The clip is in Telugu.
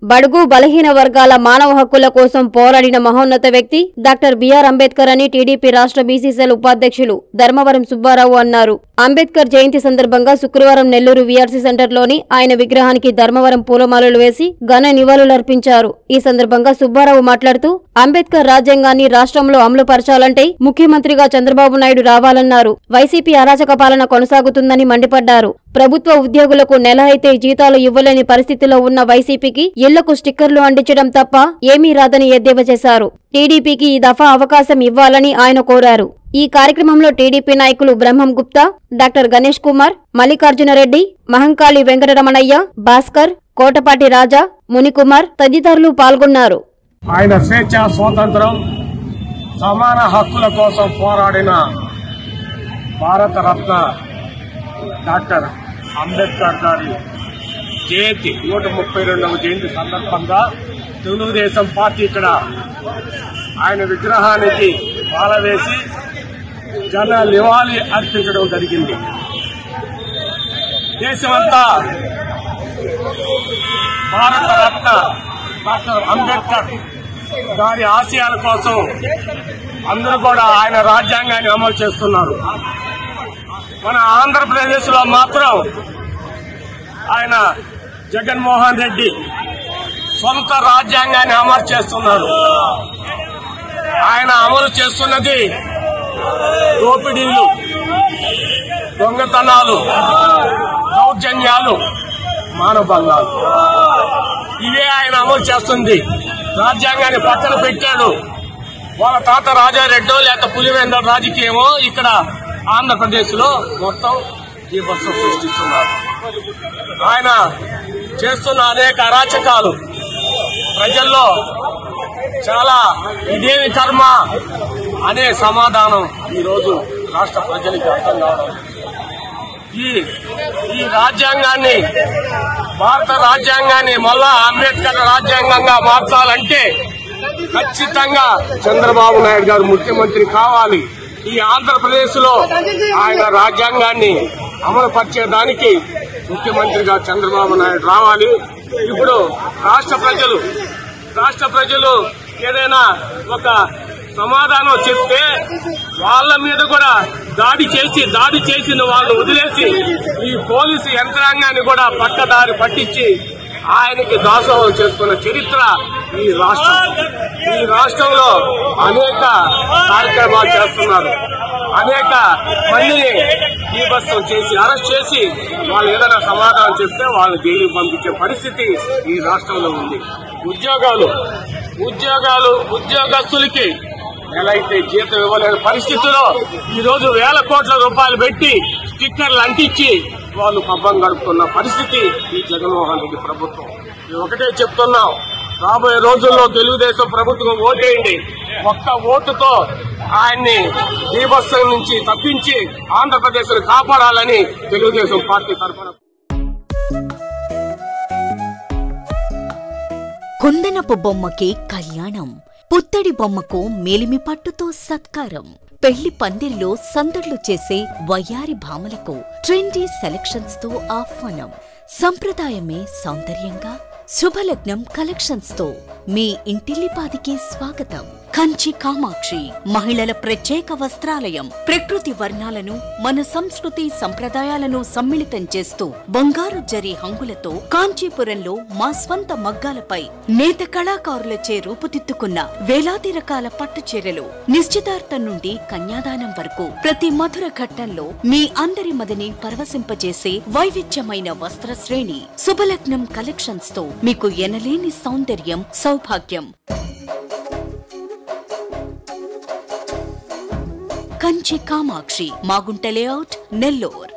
బడుగు బలహీన వర్గాల మానవ హక్కుల కోసం పోరాడిన మహోన్నత వ్యక్తి డాక్టర్ బిఆర్ అంబేద్కర్ అని టీడీపీ రాష్ట్ర బీసీసీఎల్ ఉపాధ్యక్షులు ధర్మవరం సుబ్బారావు అన్నారు అంబేద్కర్ జయంతి సందర్భంగా శుక్రవారం నెల్లూరు వీఆర్సీ సెంటర్లోని ఆయన విగ్రహానికి ధర్మవరం పూలమాలలు వేసి ఘన నివాళులర్పించారు ఈ సందర్భంగా సుబ్బారావు మాట్లాడుతూ అంబేద్కర్ రాజ్యాంగాన్ని రాష్ట్రంలో అమలు పరచాలంటే ముఖ్యమంత్రిగా చంద్రబాబు నాయుడు రావాలన్నారు వైసీపీ అరాచక పాలన కొనసాగుతుందని మండిపడ్డారు ప్రభుత్వ ఉద్యోగులకు నెల అయితే జీతాలు ఇవ్వలేని పరిస్థితిలో ఉన్న వైసీపీకి ఇళ్లకు స్టిక్కర్లు అంటించడం తప్ప ఏమీ రాదని ఎద్దేవా చేశారు టీడీపీకి ఈ దఫా అవకాశం ఇవ్వాలని ఆయన కోరారు ఈ కార్యక్రమంలో టీడీపీ నాయకులు బ్రహ్మం గుప్తా డాక్టర్ గణేష్ కుమార్ మల్లికార్జునరెడ్డి మహంకాళి వెంకటరమణయ్య భాస్కర్ కోటపాటి రాజా మునికుమార్ తదితరులు పాల్గొన్నారు ఆయన స్వేచ్ఛ స్వాతంత్రం సమాన హక్కుల కోసం పోరాడిన భారతరత్న డాక్టర్ అంబేద్కర్ గారి జయంతి నూట ముప్పై రెండవ జయంతి సందర్భంగా తెలుగుదేశం పార్టీ ఇక్కడ ఆయన విగ్రహానికి మాల వేసి ఘన నివాళి అర్పించడం జరిగింది దేశమంతా భారతరత్న డాక్టర్ అంబేద్కర్ గారి ఆశయాల కోసం అందరూ కూడా ఆయన రాజ్యాంగాన్ని అమలు చేస్తున్నారు మన ఆంధ్రప్రదేశ్ లో మాత్రం ఆయన జగన్మోహన్ రెడ్డి సొంత రాజ్యాంగాన్ని అమలు చేస్తున్నారు ఆయన అమలు చేస్తున్నది దోపిడీలు దొంగతనాలు దౌర్జన్యాలు మానభంగాలు ఇవే ఆయన అమలు చేస్తుంది రాజ్యాంగాన్ని పక్కన పెట్టాడు వాళ్ళ తాత రాజారెడ్డో లేక పులివేంద్ర రాజకీయమో ఇక్కడ ఆంధ్రప్రదేశ్ లో మొత్తం ఈ బస్సు సృష్టిస్తున్నారు ఆయన చేస్తున్న అనేక అరాచకాలు ప్రజల్లో చాలా ఇదేమి కర్మ అనే సమాధానం ఈ రోజు రాష్ట్ర ప్రజలకి అర్థం కావడం ఈ ఈ రాజ్యాంగాన్ని భారత రాజ్యాంగాన్ని మళ్ళా అంబేద్కర్ రాజ్యాంగంగా మార్చాలంటే ఖచ్చితంగా చంద్రబాబు నాయుడు గారు ముఖ్యమంత్రి కావాలి ఈ ఆంధ్రప్రదేశ్ లో ఆయన రాజ్యాంగాన్ని అమలు పరిచేదానికి ముఖ్యమంత్రిగా చంద్రబాబు నాయుడు రావాలి ఇప్పుడు రాష్ట్ర ప్రజలు రాష్ట్ర ప్రజలు ఏదైనా ఒక సమాధానం చెప్తే వాళ్ళ మీద కూడా దాడి చేసి దాడి చేసిన వాళ్ళు వదిలేసి ఈ పోలీసు యంత్రాంగాన్ని కూడా పక్కదారి పట్టించి ఆయనకి దాసోహం చేసుకున్న చరిత్ర ఈ రాష్ట్రం ఈ రాష్ట్రంలో అనేక కార్యక్రమాలు చేస్తున్నారు అనేక మందిని ఈ బస్సు చేసి అరెస్ట్ చేసి వాళ్ళు ఏదైనా సమాధానం చెప్తే వాళ్ళు జైలుకి పంపించే పరిస్థితి ఈ రాష్ట్రంలో ఉంది ఉద్యోగాలు ఉద్యోగాలు ఉద్యోగస్తులకి నెల అయితే జీతం ఇవ్వలేని పరిస్థితిలో ఈ రోజు వేల కోట్ల రూపాయలు పెట్టి స్టిక్కర్లు అంటించి వాళ్ళు పబ్బం గడుపుతున్న పరిస్థితి ఈ జగన్మోహన్ రెడ్డి ప్రభుత్వం మేము ఒకటే చెప్తున్నాం రాబోయే రోజుల్లో తెలుగుదేశం ప్రభుత్వం ఓటేయండి ఒక్క ఓటుతో ఆయన్ని బీభత్సం నుంచి తప్పించి ఆంధ్రప్రదేశ్ కాపాడాలని తెలుగుదేశం పార్టీ తరఫున కుందనపు బొమ్మకి కళ్యాణం పుత్తడి బొమ్మకు మేలిమి పట్టుతో సత్కారం పెళ్లి పందిరిలో సందడ్లు చేసే వయ్యారి భామలకు ట్రెండీ సెలక్షన్స్ తో ఆహ్వానం సంప్రదాయమే సౌందర్యంగా శుభలగ్నం కలెక్షన్స్ తో మీ ఇంటిల్లిపాదికి స్వాగతం కంచి కామాక్షి మహిళల ప్రత్యేక వస్త్రాలయం ప్రకృతి వర్ణాలను మన సంస్కృతి సంప్రదాయాలను సమ్మిళితం చేస్తూ బంగారు జరి హంగులతో కాంచీపురంలో మా స్వంత మగ్గాలపై నేత కళాకారులచే రూపుదిద్దుకున్న వేలాది రకాల పట్టు చీరలు నిశ్చితార్థం నుండి కన్యాదానం వరకు ప్రతి మధుర ఘట్టంలో మీ అందరి మదిని పరవశింపజేసే వైవిధ్యమైన వస్త్ర శ్రేణి శుభలగ్నం కలెక్షన్స్ తో మీకు ఎనలేని సౌందర్యం సౌభాగ్యం కంచి కామాక్షి మాగుంట లేఅవుట్ నెల్లూర్